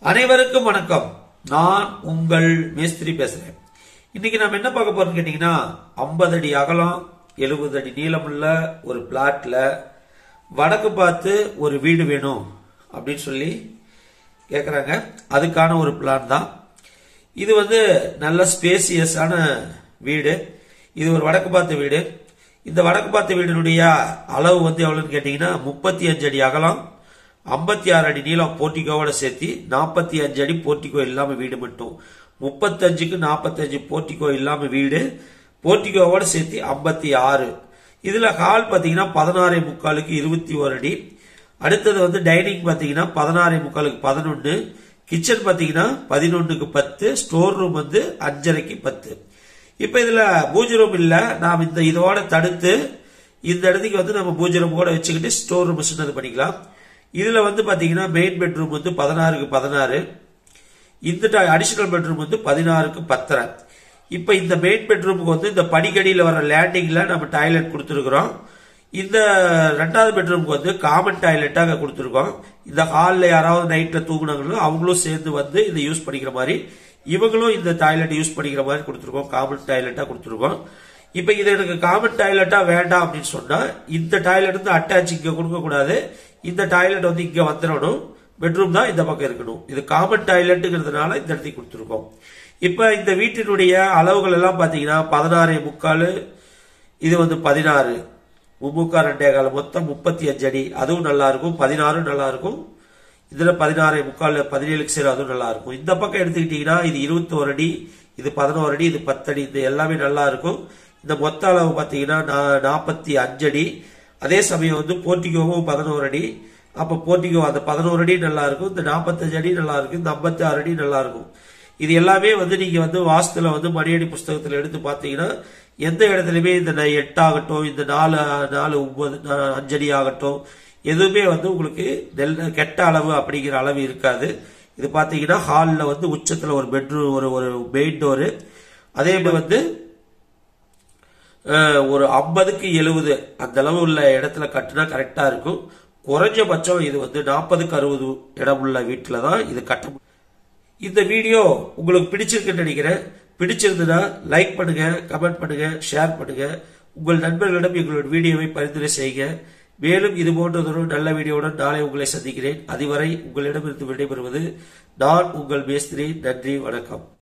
அனைவருக்கும் வணக்கம் நான் உங்கள் மேஸ்திரி பேசுறேன் இன்னைக்கு நம்ம என்ன பார்க்க போறோம்னு கேட்டீங்கன்னா 50 அடி அகலம் 70 அடி நீளமுள்ள ஒரு பிளாட்ல வடக்கு பார்த்து ஒரு வீடு வேணும் அப்படின்னு சொல்லி கேக்குறாங்க அதுக்கான ஒரு பிளான் தான் இது வந்து நல்ல ஸ்பேசியஸான வீடு இது ஒரு வடக்கு பார்த்த வீடு இந்த வடக்கு பார்த்த வீடினுடைய அளவு வந்து எவ்வளவுன்னு கேட்டீங்கன்னா முப்பத்தி அஞ்சு அடி அகலம் ஐம்பத்தி ஆறு அடி நீளம் போர்ட்டிகோவோட சேர்த்து நாற்பத்தி அஞ்சு அடி போர்ட்டிகோ இல்லாம வீடு மட்டும் முப்பத்தஞ்சுக்கு நாற்பத்தஞ்சு போர்ட்டிகோ இல்லாம வீடு போர்ட்டிகோவோட சேர்த்து ஐம்பத்தி ஆறு இதுல ஹால் பாத்தீங்கன்னா பதினாறு முக்காலுக்கு இருபத்தி ஒரு அடி அடுத்தது வந்து டைனிங் பாத்தீங்கன்னா பதினாறு முக்காலுக்கு பதினொன்னு கிச்சன் பாத்தீங்கன்னா பதினொன்னுக்கு பத்து ஸ்டோர் ரூம் வந்து அஞ்சரைக்கு பத்து இப்ப இதுல பூஜை ரூம் இல்ல நாம் இந்த இதோட தடுத்து இந்த இடத்துக்கு வந்து நம்ம பூஜை ரூம் கூட வச்சுக்கிட்டு ஸ்டோர் ரூம் சின்னது பண்ணிக்கலாம் இதுல வந்து பாத்தீங்கன்னா மெயின் பெட்ரூம் வந்து பதினாறுக்கு பதினாறு இந்த அடிஷனல் பெட்ரூம் வந்து பதினாறுக்கு பத்தரை இப்ப இந்த மெயின் பெட்ரூமுக்கு வந்து இந்த படிக்கடியில் வர லேண்டிங்ல நம்ம டாய்லெட் கொடுத்துருக்குறோம் இந்த ரெண்டாவது பெட்ரூமுக்கு வந்து காமன் டாய்லெட்டாக கொடுத்துருக்கோம் இந்த ஹாலில் யாராவது நைட்ல தூங்குனாங்களோ அவங்களும் சேர்ந்து வந்து இதை யூஸ் பண்ணிக்கிற மாதிரி இவங்களும் இந்த டாய்லெட் யூஸ் பண்ணிக்கிற மாதிரி கொடுத்துருக்கோம் காமன் டாய்லெட்டா கொடுத்துருக்கோம் இப்ப இது எனக்கு காமன் டாய்லெட்டா வேண்டாம் அப்படின்னு சொன்னா இந்த டாய்லெட் வந்து அட்டாச் இங்க கொடுக்க கூடாது இந்த டாய்லெட் வந்து இங்க வந்துடணும் பெட்ரூம் தான் இந்த பக்கம் இருக்கணும் இது காமன் டாய்லெட்டுங்கிறதுனால இந்த இடத்துக்கு கொடுத்துருக்கோம் இப்ப இந்த வீட்டினுடைய அளவுகள் எல்லாம் பாத்தீங்கன்னா பதினாறு முக்கால் இது வந்து பதினாறு மும்முக்கா ரெண்டே கால மொத்தம் முப்பத்தி அஞ்சு அடி அதுவும் நல்லா இருக்கும் பதினாறும் நல்லா இருக்கும் இதுல பதினாறு முக்கால் பதினேழுக்கு சேரும் அதுவும் நல்லா இருக்கும் இந்த பக்கம் எடுத்துக்கிட்டீங்கன்னா இது இருபத்தோரு அடி இது பதினோரு அடி இது பத்தடி இது எல்லாமே நல்லா இருக்கும் இந்த மொத்த அளவு பாத்தீங்கன்னா நாற்பத்தி அஞ்சு அடி அதே சமயம் வந்து போர்ட்டிகோவும் பதினோரு அடி அப்ப போர்ட்டிகோ அந்த பதினோரு அடி நல்லா இருக்கும் இந்த நாற்பத்தஞ்சு அடி நல்லா இருக்கும் இந்த ஐம்பத்தி ஆறு அடி நல்லா இருக்கும் இது எல்லாமே வந்து நீங்க வந்து வாஸ்துல வந்து மணியடி புஸ்தகத்துல எடுத்து பாத்தீங்கன்னா எந்த இடத்துலயுமே இந்த ந- எட்டாகட்டும் இந்த நாலு நாலு ஒன்பது நா- அஞ்சடி ஆகட்டும் எதுவுமே வந்து உங்களுக்கு நெல் கெட்ட அளவு அப்படிங்கிற அளவு இருக்காது இது பாத்தீங்கன்னா ஹாலில் வந்து உச்சத்துல ஒரு பெட்ரூம் ஒரு ஒரு மெயின் டோரு அதே மாதிரி வந்து அஹ், ஒரு ஐம்பதுக்கு எழுபது அந்த அளவு உள்ள இடத்துல கட்டினா கரெக்டா இருக்கும் குறைஞ்சபட்சம் இது வந்து நாற்பதுக்கு அறுபது இடம் உள்ள வீட்டில தான் இது கட்ட முடியும். இந்த வீடியோ உங்களுக்கு பிடிச்சிருக்குன்னு நினைக்கிறேன் பிடிச்சிருந்ததுன்னா லைக் பண்ணுங்க கமெண்ட் பண்ணுங்க ஷேர் பண்ணுங்க உங்கள் நண்பர்களிடம் எங்களோட வீடியோவை பரிந்துரை செய்யுங்க மேலும் இது போன்றதொரு நல்ல வீடியோவுடன் நாளை உங்களை சந்திக்கிறேன் அதுவரை உங்களிடமிருந்து விடைபெறுவது நான் உங்கள் மேஸ்திரி நன்றி வணக்கம்